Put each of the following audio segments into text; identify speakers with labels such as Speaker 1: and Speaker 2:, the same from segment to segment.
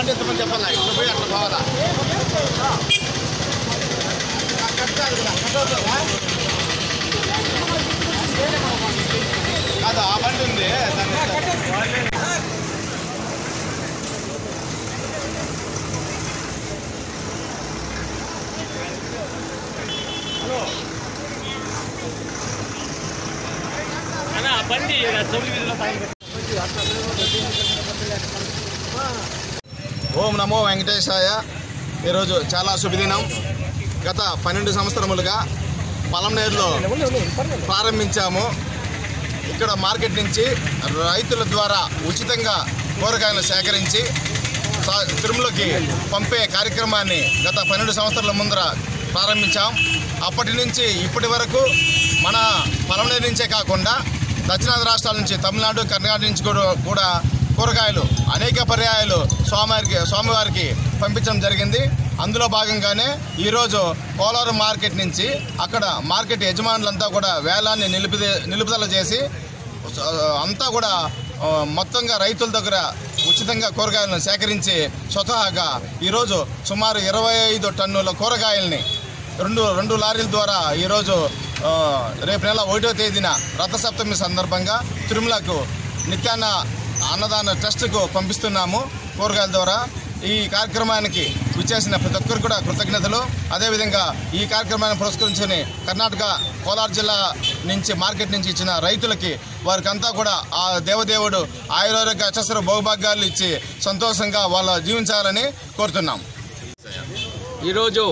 Speaker 1: బండి ఎత్తమని చెప్పాలా ఇట్లా పోయి అట్లా పోవాలా కాదు ఆ బండి ఉంది దాన్ని ఓం నమో వెంకటేశాయ ఈరోజు చాలా శుభదినం గత పన్నెండు సంవత్సరములుగా పలంనేరులో ప్రారంభించాము ఇక్కడ మార్కెట్ నుంచి రైతుల ద్వారా ఉచితంగా కూరగాయలు సేకరించి సా- తిరుమలకి పంపే కార్యక్రమాన్ని గత పన్నెండు సంవత్సరాల ముందర ప్రారంభించాం అప్పటి నుంచి ఇప్పటి వరకు మన పలంనేరు నుంచే కాకుండా దక్షిణాది రాష్ట్రాల నుంచి తమిళనాడు కర్ణాటక నుంచి కూడా కూడా కూరగాయలు అనేక పర్యాయాలు స్వామివారికి స్వామివారికి పంపించడం జరిగింది అందులో భాగంగానే ఈరోజు పోలవరం మార్కెట్ నుంచి అక్కడ మార్కెట్ యజమానులంతా కూడా వేలాన్ని నిలుపుదే నిలుపుదల చేసి స- అంతా కూడా ఆ, మొత్తంగా రైతుల దగ్గర ఉచితంగా కూరగాయలను సేకరించి స్వతహాగా ఈరోజు సుమారు ఇరవై ఐదు టన్నుల కూరగాయల్ని రెండు రెండు లారీల ద్వారా ఈరోజు ఆ, రేపు నెల ఒకటో తేదీన రథసప్తమి సందర్భంగా తిరుమలకు నిత్యాన్న అన్నదాన ట్రస్ట్కు పంపిస్తున్నాము కూరగాయల ద్వారా ఈ కార్యక్రమానికి విచ్చేసిన ప్రతి ఒక్కరు కూడా కృతజ్ఞతలు అదేవిధంగా ఈ కార్యక్రమాన్ని పురస్కరించుని కర్ణాటక కోలార్ జిల్లా నుంచి మార్కెట్ నుంచి ఇచ్చిన రైతులకి వారికి అంతా కూడా ఆ దేవదేవుడు ఆయుర్వేద అచస్ర భోగభాగ్యాలు ఇచ్చి సంతోషంగా వాళ్ళు జీవించాలని కోరుతున్నాం
Speaker 2: ఈరోజు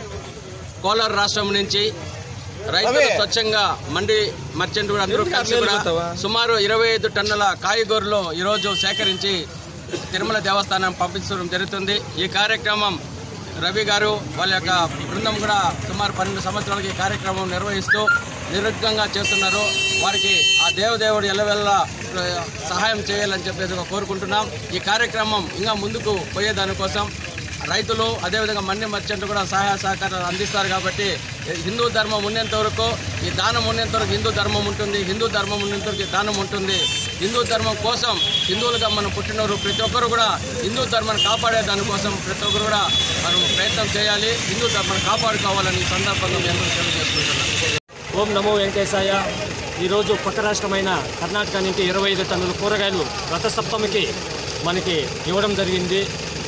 Speaker 2: కోలార్ రాష్ట్రం నుంచి రైతులు స్వచ్ఛంగా మండి మర్చెంట్ కూడా అందరూ కలిసి కూడా సుమారు ఇరవై ఐదు టన్నుల కాయగూరలు ఈరోజు సేకరించి తిరుమల దేవస్థానం పంపించడం జరుగుతుంది ఈ కార్యక్రమం రవి గారు వాళ్ళ యొక్క బృందం కూడా సుమారు పన్నెండు సంవత్సరాలకి ఈ కార్యక్రమం నిర్వహిస్తూ నిరుగ్గా చేస్తున్నారు వారికి ఆ దేవదేవుడు ఎల్లవెల్ల సహాయం చేయాలని చెప్పేసి కోరుకుంటున్నాం ఈ కార్యక్రమం ఇంకా ముందుకు పోయేదానికోసం రైతులు అదేవిధంగా మండి మర్చెంట్లు కూడా సహాయ సహకారాలు అందిస్తారు కాబట్టి హిందూ ధర్మం ఉన్నంత వరకు ఈ దానం ఉన్నంత వరకు హిందూ ధర్మం ఉంటుంది హిందూ ధర్మం ఉన్నంత వరకు ఈ దానం ఉంటుంది హిందూ ధర్మం కోసం హిందువులుగా మనం పుట్టినవారు ప్రతి ఒక్కరు కూడా హిందూ ధర్మాన్ని కాపాడే దానికోసం ప్రతి ఒక్కరు కూడా మనం ప్రయత్నం చేయాలి హిందూ ధర్మాన్ని కాపాడుకోవాలని ఈ సందర్భంగా మేము అందరూ తెలియజేసుకుంటున్నాం
Speaker 3: ఓం నమో వెంకటేశాయ ఈరోజు పక్క రాష్ట్రమైన కర్ణాటక నుంచి ఇరవై ఐదు టన్నుల కూరగాయలు రథసప్తమికి మనకి ఇవ్వడం జరిగింది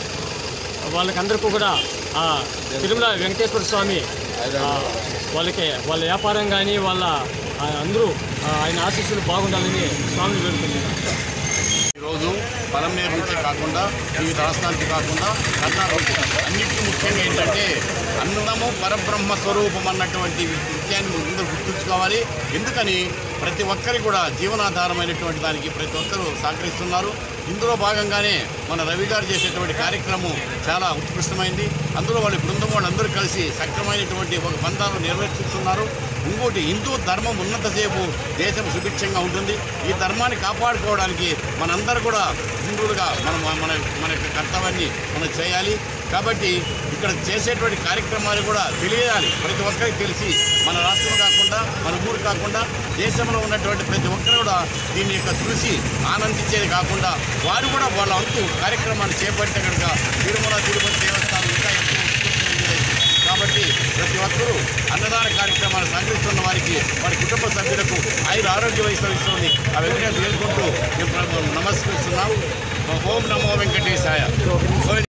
Speaker 3: వాళ్ళకందరికీ కూడా ఆ తిరుమల వెంకటేశ్వర స్వామి ఆ, వాళ్ళకి వాళ్ళ వ్యాపారం కానీ వాళ్ళ ఆ, అందరూ ఆ, ఆయన ఆశీస్సులు బాగుండాలని స్వామిని వేడుకుంటున్నారు
Speaker 1: ఈరోజు పలమేరు నుంచే కాకుండా వివిధ రాష్ట్రానికి కాకుండా కర్ణాటక అన్నిటికీ ముఖ్యంగా ఏంటంటే అన్నము పరబ్రహ్మ స్వరూపం అన్నటువంటి విషయాన్ని ముందు గుర్తుంచుకోవాలి ఎందుకని ప్రతి ఒక్కరికి కూడా జీవనాధారమైనటువంటి దానికి ప్రతి ఒక్కరూ సహకరిస్తున్నారు ఇందులో భాగంగానే మన రవి గారు చేసేటువంటి కార్యక్రమం చాలా ఉత్కృష్టమైంది అందులో వాళ్ళ బృందం వాళ్ళందరూ కలిసి సక్రమైనటువంటి ఒక బంధాలను నిర్వర్తిస్తున్నారు ఇంకోటి హిందూ ధర్మం ఉన్నంతసేపు దేశం సుభిక్షంగా ఉంటుంది ఈ ధర్మాన్ని కాపాడుకోవడానికి మనందరూ కూడా హిందువులుగా మనం మన మన యొక్క కర్తవ్యాన్ని మనం చేయాలి కాబట్టి ఇక్కడ చేసేటువంటి కార్యక్రమాలు కూడా తెలియాలి ప్రతి ఒక్కరికి తెలిసి మన రాష్ట్రం కాకుండా మన ఊరు కాకుండా దేశంలో ఉన్నటువంటి ప్రతి ఒక్కరు కూడా దీని యొక్క చూసి ఆనందించేది కాకుండా వారు కూడా వాళ్ళ వంతు కార్యక్రమాన్ని చేపట్టే కనుక తిరుమల తిరుపతి దేవస్థానం ఇంకా ఎక్కువ ఉత్పత్తి చెందేది. కాబట్టి ప్రతి ఒక్కరూ అన్నదాన కార్యక్రమాలు సహకరిస్తున్న వారికి వారి కుటుంబ సభ్యులకు ఐదు ఆరోగ్య వయసులో ఇస్తుంది ఆ వెంకటేశ్వర వేడుకుంటూ మేము నమస్కరిస్తున్నాం ఓం నమో వెంకటేశాయ